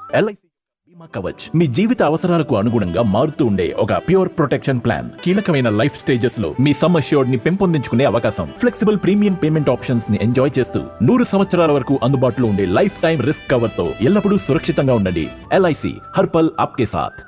LIC బీమా కవచ్ మీ జీవిత అవసరాలకు అనుగుణంగా మారుతూ ఉండే ఒక ప్యూర్ ప్రొటెక్షన్ ప్లాన్ కీలకమైన లైఫ్ స్టేజెస్ లో మీ సమ్ అష్యూర్డ్ ని పెంపొందించుకునే అవకాశం ఫ్లెక్సిబుల్ ప్రీమియం పేమెంట్ ఆప్షన్స్ ని ఎంజాయ్ చేస్తూ నూరు సంవత్సరాల వరకు అందుబాటులో ఉండే లైఫ్ టైం రిస్క్ కవర్ తో ఎల్లప్పుడూ సురక్షితంగా ఉండండి ఎల్ఐసి హర్పల్ ఆప్కే సాథ్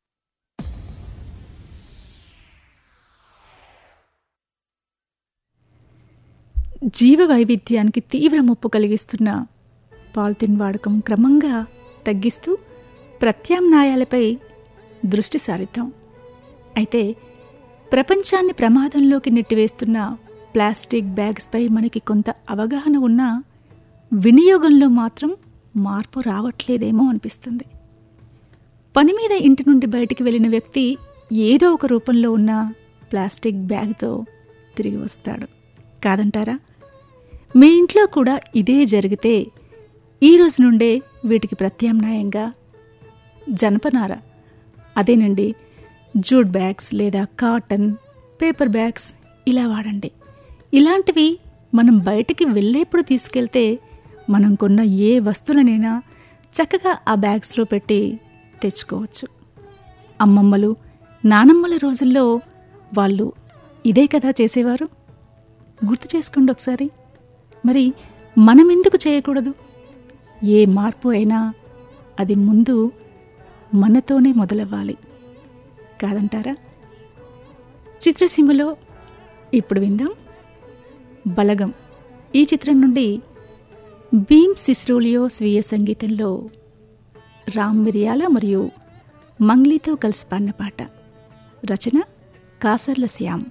జీవ వైవిధ్యానికి తీవ్ర ముప్పు కలిగిస్తున్న పాలిథిన్ వాడకం క్రమంగా తగ్గిస్తూ ప్రత్యామ్నాయాలపై దృష్టి సారిద్దాం అయితే ప్రపంచాన్ని ప్రమాదంలోకి నెట్టివేస్తున్న ప్లాస్టిక్ బ్యాగ్స్పై మనకి కొంత అవగాహన ఉన్నా వినియోగంలో మాత్రం మార్పు రావట్లేదేమో అనిపిస్తుంది పని మీద ఇంటి నుండి బయటికి వెళ్ళిన వ్యక్తి ఏదో ఒక రూపంలో ఉన్న ప్లాస్టిక్ బ్యాగ్తో తిరిగి వస్తాడు కాదంటారా మీ ఇంట్లో కూడా ఇదే జరిగితే ఈ రోజు నుండే వీటికి ప్రత్యామ్నాయంగా జనపనార అదేనండి జూట్ బ్యాగ్స్ లేదా కాటన్ పేపర్ బ్యాగ్స్ ఇలా వాడండి ఇలాంటివి మనం బయటికి వెళ్ళేప్పుడు తీసుకెళ్తే మనం కొన్న ఏ వస్తువులనైనా చక్కగా ఆ బ్యాగ్స్లో పెట్టి తెచ్చుకోవచ్చు అమ్మమ్మలు నానమ్మల రోజుల్లో వాళ్ళు ఇదే కదా చేసేవారు గుర్తు చేసుకోండి ఒకసారి మరి మనం ఎందుకు చేయకూడదు ఏ మార్పు అయినా అది ముందు మనతోనే మొదలవ్వాలి కాదంటారా చిత్రసీమలో ఇప్పుడు విందాం బలగం ఈ చిత్రం నుండి భీమ్ సిస్రోలియో స్వీయ సంగీతంలో రామ్ మిరియాల మరియు మంగ్లీతో కలిసి పాడిన పాట రచన కాసర్ల శ్యామ్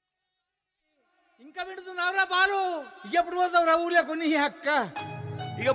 ఇంకా వింటున్నావురా బాలు ఎప్పుడు పోతావురా ఊర్లో కొన్ని అక్క